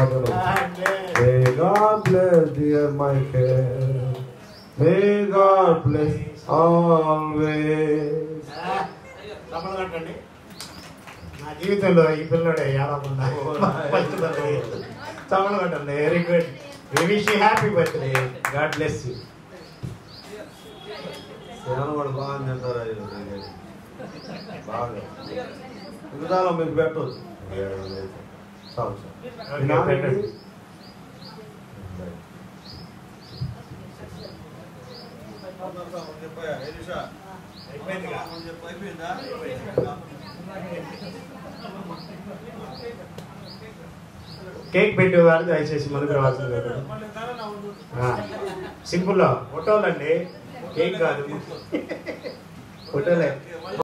పాటలు May God bless dear Michael. May God bless always. తమలు కట్టండి నా జీవితంలో ఈ పిల్లడే ఏడకుండా ఫస్ట్ బర్త్డే తమలు కట్టండి very good we wish you happy birthday god bless you సేన కూడా బాగా తింటారా ఈరోజు? బాగా మిగతాలో మీకు పెట్టదు చాలు చాలు. మీ నాన్న పెట్టండి. ఏంటి? అయిపోయిందిగా కేక్ పెట్టేవారు దయచేసి ముందుకు రావాల్సింది సింపుల్ ఫోటోలు అండి కేక్ కాదు ఫోటోలే